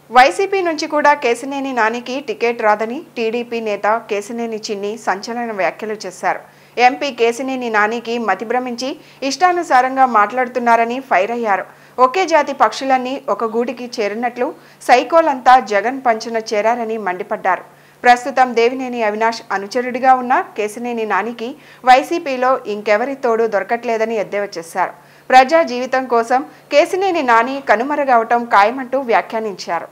YCP నుంచి కూడా కేసినేని నానికి టికెట్ రాదని టీడీపీ నేత కేసినేని చిన్ని సంచలన వ్యాఖ్యలు చేశారు ఎంపీ కేసినేని నానికి మతిభ్రమించి ఇష్టానుసారంగా మాట్లాడుతున్నారని ఫైర్ అయ్యారు ఒకే జాతి పక్షులన్నీ ఒక గూటికి చేరినట్లు సైకోలంతా జగన్ పంచన చేరారని మండిపడ్డారు ప్రస్తుతం దేవినేని అవినాష్ అనుచరుడిగా ఉన్న కేసినేని నానికి వైసీపీలో ఇంకెవరి తోడు దొరకట్లేదని ఎద్దేవా చేశారు ప్రజా జీవితం కోసం కేసినేని నాని కనుమరుగవటం ఖాయమంటూ వ్యాఖ్యానించారు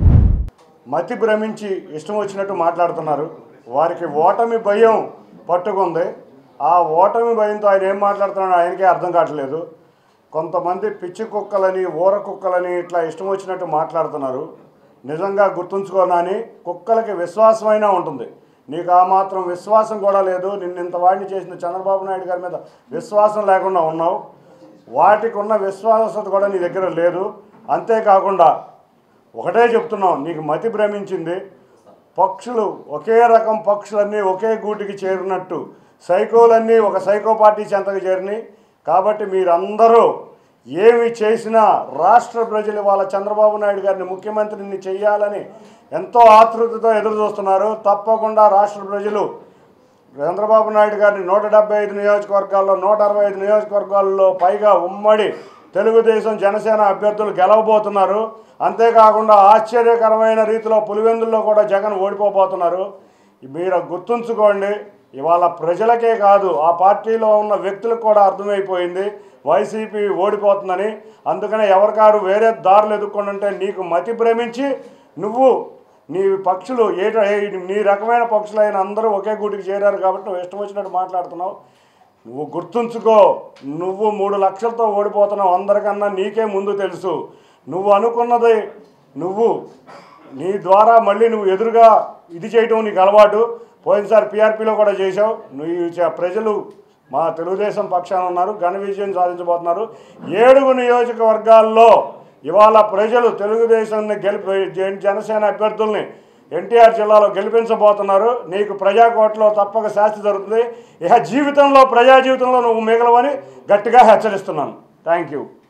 మతి భ్రమించి ఇష్టం వచ్చినట్టు మాట్లాడుతున్నారు వారికి ఓటమి భయం పట్టుకుంది ఆ ఓటమి భయంతో ఆయన ఏం మాట్లాడుతున్నాడో ఆయనకే అర్థం కావట్లేదు కొంతమంది పిచ్చి కుక్కలని ఊర కుక్కలని ఇట్లా ఇష్టం వచ్చినట్టు మాట్లాడుతున్నారు నిజంగా గుర్తుంచుకోనని కుక్కలకి విశ్వాసమైనా ఉంటుంది నీకు ఆ మాత్రం విశ్వాసం కూడా లేదు నిన్ను ఇంత వాడిని చేసిన చంద్రబాబు నాయుడు గారి మీద విశ్వాసం లేకుండా ఉన్నావు వాటికి ఉన్న విశ్వాసత కూడా నీ దగ్గర లేదు అంతేకాకుండా ఒకటే చెప్తున్నాం నీకు మతి భ్రమించింది పక్షులు ఒకే రకం పక్షులన్నీ ఒకే గూటికి చేరినట్టు సైకోలన్నీ ఒక సైకో పార్టీ చెంతకు చేరినాయి కాబట్టి మీరందరూ ఏమి చేసినా రాష్ట్ర ప్రజలు వాళ్ళ చంద్రబాబు నాయుడు గారిని ముఖ్యమంత్రిని చేయాలని ఎంతో ఆతృతతో ఎదురు చూస్తున్నారు తప్పకుండా రాష్ట్ర ప్రజలు చంద్రబాబు నాయుడు గారిని నూట డెబ్బై ఐదు నియోజకవర్గాల్లో నూట అరవై ఐదు నియోజకవర్గాల్లో పైగా ఉమ్మడి తెలుగుదేశం జనసేన అభ్యర్థులు గెలవబోతున్నారు అంతేకాకుండా ఆశ్చర్యకరమైన రీతిలో పులివెందుల్లో కూడా జగన్ ఓడిపోబోతున్నారు మీరు గుర్తుంచుకోండి ఇవాళ ప్రజలకే కాదు ఆ పార్టీలో ఉన్న వ్యక్తులకు కూడా అర్థమైపోయింది వైసీపీ ఓడిపోతుందని అందుకనే ఎవరికారు వేరే దారులు ఎదుర్కొంటుంటే నీకు మతి భ్రమించి నువ్వు నీ పక్షులు ఏ నీ రకమైన పక్షులైన అందరూ ఒకే గూటికి చేరారు కాబట్టి నువ్వు ఇష్టం వచ్చినట్టు మాట్లాడుతున్నావు నువ్వు గుర్తుంచుకో నువ్వు మూడు లక్షలతో ఓడిపోతున్నావు అందరికన్నా నీకే ముందు తెలుసు నువ్వు అనుకున్నది నువ్వు నీ ద్వారా మళ్ళీ నువ్వు ఎదురుగా ఇది చేయటం నీకు అలవాటు పోయినసారి పీఆర్పీలో కూడా చేశావు నువ్వు చ- ప్రజలు మా తెలుగుదేశం పక్షాన ఉన్నారు ఘన విజయం సాధించబోతున్నారు ఏడుగు నియోజకవర్గాల్లో ఇవాళ ప్రజలు తెలుగుదేశాన్ని గెలిపి జన- జనసేన అభ్యర్థుల్ని ఎన్టీఆర్ జిల్లాలో గెలిపించబోతున్నారు నీకు ప్రజాకోట్లో తప్పక శాస్తి జరుగుతుంది ఇక జీవితంలో ప్రజా జీవితంలో నువ్వు మిగలవని గట్టిగా హెచ్చరిస్తున్నాను థ్యాంక్ యూ